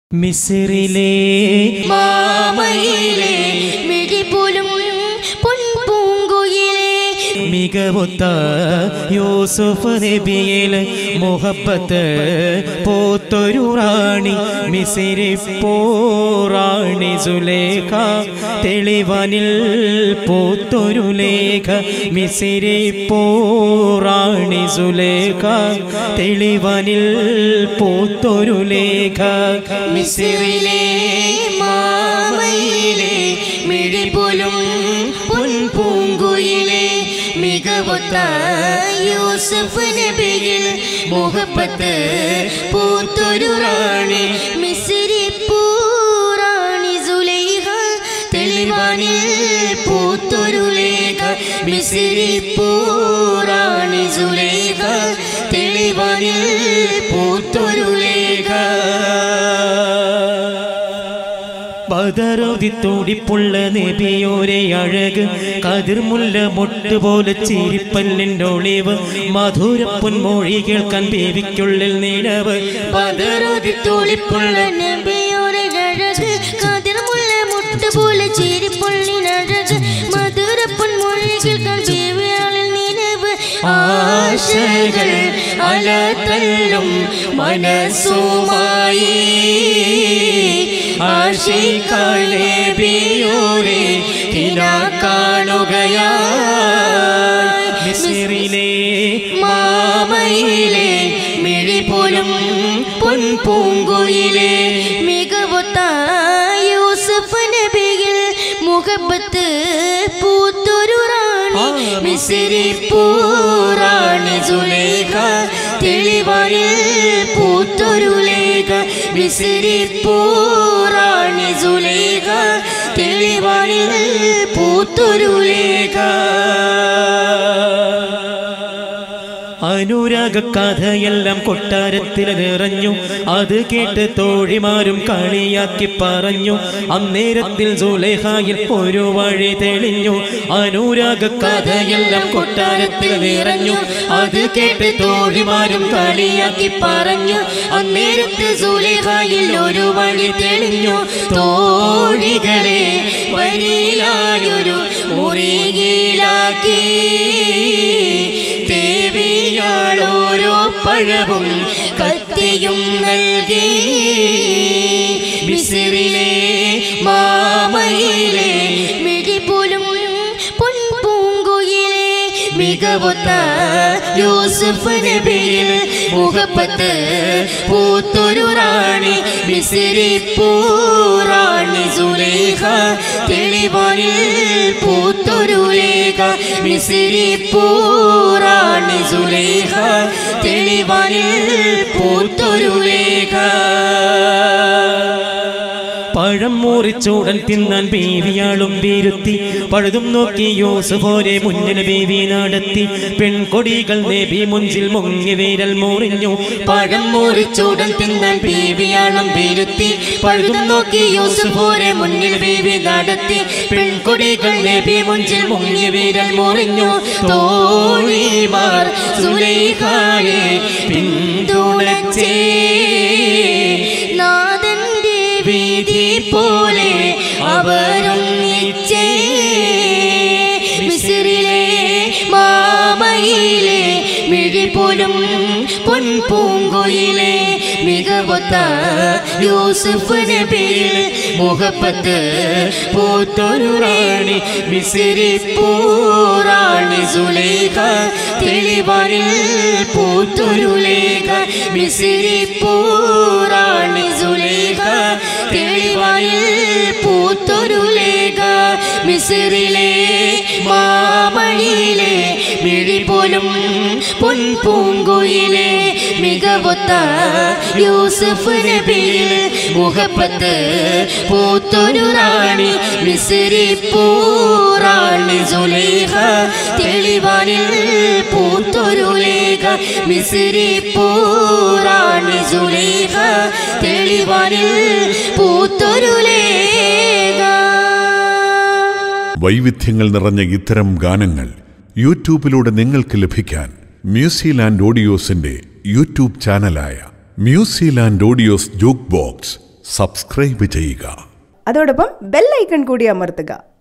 മിസിറിലെ മാമയിലെ മിഴിപോലും പൊൻപൂങ്കുയിലെ മികവുത്ത യൂസുഫ് നബിയിലെ മുഹബത്ത് പോത്തൊരു റാണി മിസിരി പോറാണി സുലേഖ തെളിവനിൽ പോത്തൊരു ലേഖ മിസിരി പോറാണി സുലേഖ തെളിവനിൽ പോത്തൊരു ലേഖ മിസിറിലെ മാമയിലെ മിഴിപോലും പൊൻപൂങ്കുയിലെ മികവുത്ത യൂസഫ് നബിയിൽ മുഹബത്ത് പൂത്തൊരു റാണി മിസിരി പൂറാണി സുലൈഹ തെളിവാനിൽ പൂത്തൊരു ലേഖ മിസിരി പൂറാണി സുലൈഹ തെളിവാനിൽ പൂത്തൊരു ലേഖ പതറുതി തുടിപ്പുള്ള നബിയോരെ അഴക് കതിർമുല്ല മുട്ടുപോലെ ചിരിപ്പല്ലിൻ്റെ ഒളിവ് മധുരപ്പൊന്മൊഴി കേൾക്കാൻ ബേബിക്കുള്ളിൽ നിലവ് പതറുതി തുളിപ്പുള്ള നബിയോരെ അഴക് കതിർമുള്ള മുട്ടുപോലെ ചിരിപ്പുള്ളിനഴക് മധുരപ്പൊൻ മൊഴികൾ കൺബീവിയാളിൽ നിലവ് ആശകൾ അലതല്ലും മനസ്സുമായി ആശിക്കാളെ ബിയോരെ കിന കാണുകയായി മിസിറിലെ മാമയിലെ മിഴി പോലും പൊൻപൂങ്കുയിലെ മികവുത്ത യൂസഫ് നബിയിൽ മുഹബത്ത് പൂത്തൊരു റാണി മിസിരി പൂറാണി സുലേഖ തെളിവാനിൽ പൂത്തൊരു ലേഖ മിസിരി പൂറാണി സുലേഖ തെളിവാനിൽ പൂത്തൊരു ലേഖ അനുരാഗ കഥയെല്ലാം കൊട്ടാരത്തിൽ നിറഞ്ഞു അത് കേട്ട് തോഴിമാരും കളിയാക്കി പറഞ്ഞു അന്നേരത്തിൽ സുലേഹായിൽ ഒരു വഴി തെളിഞ്ഞു അനുരാഗ കഥയെല്ലാം കൊട്ടാരത്തിൽ നിറഞ്ഞു അത് കേട്ട് തോഴിമാരും കളിയാക്കി പറഞ്ഞു അന്നേരത്ത് സുലേഖയിൽ ഒരു വഴി തെളിഞ്ഞു തോഴികളെ വരിയിലായൊരു മുറിയിലാക്കി ദേവിയാളോരോ പഴവും കത്തിയും നൽകി മിസിറിലെ മാമയിലെ മിഴിപോലും പൊൻപൂങ്കുയിലെ മികവുത്ത യൂസുഫ് നബിയിൽ മുഹബത്ത് പൂത്തൊരു റാണി മിസിരി പൂറാണി സുലേഖ തെളിവാനിൽ പൂത്തൊരു ലേഖ മിസിരി പൂറാണി സുലേഖ തെളിവാനിൽ പൂത്തൊരു ലേഖ പഴം മുറിച്ചൂടൻ തിന്നാൻ ബേവിയാളും വീരുത്തി പഴുതും നോക്കി യോസുഫോരെ മുന്നിൽ ബേബി നടത്തി പെൺകൊടികൾ നബി മുഞ്ചിൽ മുങ്ങി വീരൽ മുറിഞ്ഞു പഴം മുറിച്ചൂടൻ തിന്നാൻ ബീവിയാണം വീരുത്തി പഴുതും നോക്കി യൂസുഫോരെ മുന്നിൽ ബീവി നടത്തി പെൺകൊടികൾ നബി മുഞ്ചിൽ മുങ്ങി വീരൽ മുറിഞ്ഞു തോഴിമാർ സുലൈഖായെ പിന്തുണച്ചേ നാദന്റെ വീതി പോലെ അവരൊന്നിച്ചേ മിസിറിലെ മാമയിലെ മിഴി പോലും പൊൻപൂങ്കുയിലെ മികവൊത്ത യൂസുഫ് നബിയിൽ മുഹബത്ത് പൂത്തൊരു റാണി മിസിരി പൂറാണി സുലേഖ തെളിവാനിൽ പൂത്തൊരു ലേഖ മിസിരി പൂറാണി സുലേഖ തെളിവാനിൽ പൂത്തൊരു ലേഖ മിസിറിലെ മാമണിയിലെ മിഴി പോലും പൊൻപൂങ്കുയിലെ മികവൊത്ത യൂസുഫ് നബിയിൽ മുഹബത്ത് പൂത്തൊരു റാണി മിസിരി പൂറാണി സുലേഖ തെളിവാനിൽ പൂത്തൊരു ലേഖ മിസിരി പൂറാണി സുലേഖ തെളിവാനിൽ പൂത്തൊരു ലേഖ വൈവിധ്യങ്ങൾ നിറഞ്ഞ ഇത്തരം ഗാനങ്ങൾ യൂട്യൂബിലൂടെ നിങ്ങൾക്ക് ലഭിക്കാൻ മ്യൂസിലാൻഡ് ഓഡിയോസിന്റെ യൂട്യൂബ് ചാനലായ Musiland audios jukebox subscribe ചെയ്യുക അതോടൊപ്പം ബെൽ ഐക്കൺ കൂടി അമർത്തുക